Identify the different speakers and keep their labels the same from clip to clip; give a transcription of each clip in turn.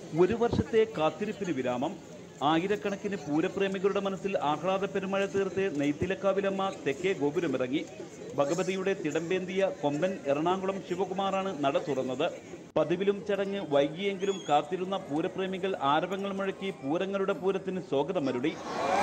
Speaker 1: ഒരു വർഷത്തെ കാത്തിരിപ്പിന് വിരാമം ആയിരക്കണക്കിന് പൂരപ്രേമികളുടെ മനസ്സിൽ ആഹ്ലാദ പെരുമഴ തീർത്ത് നെയ്ത്തിലക്കാവിലമ്മ തെക്കേ ഗോപുരമിറങ്ങി ഭഗവതിയുടെ തിടമ്പേന്തിയ കൊമ്പൻ എറണാകുളം ശിവകുമാറാണ് നട തുറന്നത് പതിവിലും ചടങ്ങ് വൈകിയെങ്കിലും കാത്തിരുന്ന പൂരപ്രേമികൾ ആരവങ്ങൾ മുഴക്കി പൂരങ്ങളുടെ പൂരത്തിന് സ്വാഗതമരുടി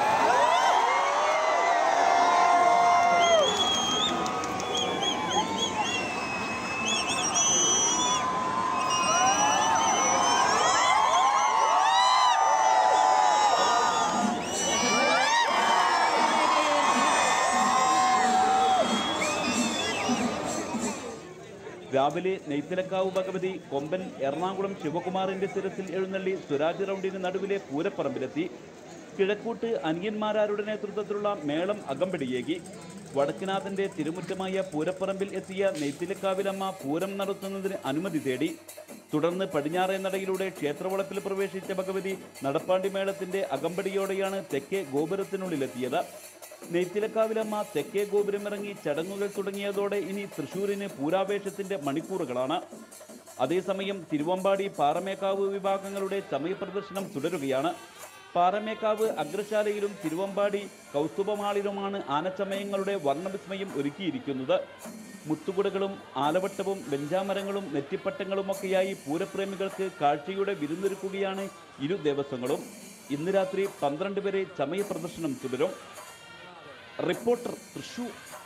Speaker 1: രാവിലെ നെയ്ത്തിലക്കാവ് ഭഗവതി കൊമ്പൻ എറണാകുളം ശിവകുമാറിന്റെ ശിരസിൽ എഴുന്നള്ളി സ്വരാജ് റൗണ്ടിന് നടുവിലെ പൂരപ്പറമ്പിലെത്തി കിഴക്കൂട്ട് അനിയന്മാരാരുടെ നേതൃത്വത്തിലുള്ള മേളം അകമ്പടിയേകി വടക്കുനാഥന്റെ തിരുമുറ്റമായ പൂരപ്പറമ്പിൽ എത്തിയ നെയ്ത്തിലക്കാവിലമ്മ പൂരം നടത്തുന്നതിന് അനുമതി തേടി തുടർന്ന് പടിഞ്ഞാറേ നടയിലൂടെ ക്ഷേത്രവളപ്പിൽ പ്രവേശിച്ച ഭഗവതി നടപ്പാണ്ടി മേളത്തിന്റെ അകമ്പടിയോടെയാണ് തെക്കേ ഗോപുരത്തിനുള്ളിലെത്തിയത് നെയ്ത്തിലക്കാവിലമ്മ തെക്കേ ഗോപുരമിറങ്ങി ചടങ്ങുകൾ തുടങ്ങിയതോടെ ഇനി തൃശൂരിന് പൂരാവേശത്തിന്റെ മണിക്കൂറുകളാണ് അതേസമയം തിരുവമ്പാടി പാറമേക്കാവ് വിഭാഗങ്ങളുടെ ചമയപ്രദർശനം തുടരുകയാണ് പാറമേക്കാവ് അഗ്രശാലയിലും തിരുവമ്പാടി കൗസ്തുഭമാളിലുമാണ് ആനച്ചമയങ്ങളുടെ വർണ്ണവിസ്മയം ഒരുക്കിയിരിക്കുന്നത് മുത്തുകുടകളും ആലവട്ടവും വെഞ്ചാമരങ്ങളും നെറ്റിപ്പട്ടങ്ങളുമൊക്കെയായി പൂരപ്രേമികൾക്ക് കാഴ്ചയുടെ വിരുന്നൊരുക്കുകയാണ് ഇരു ദേവസ്വങ്ങളും ഇന്ന് രാത്രി പന്ത്രണ്ട് വരെ ചമയ പ്രദർശനം തുടരും റിപ്പോർട്ടർ തൃശൂർ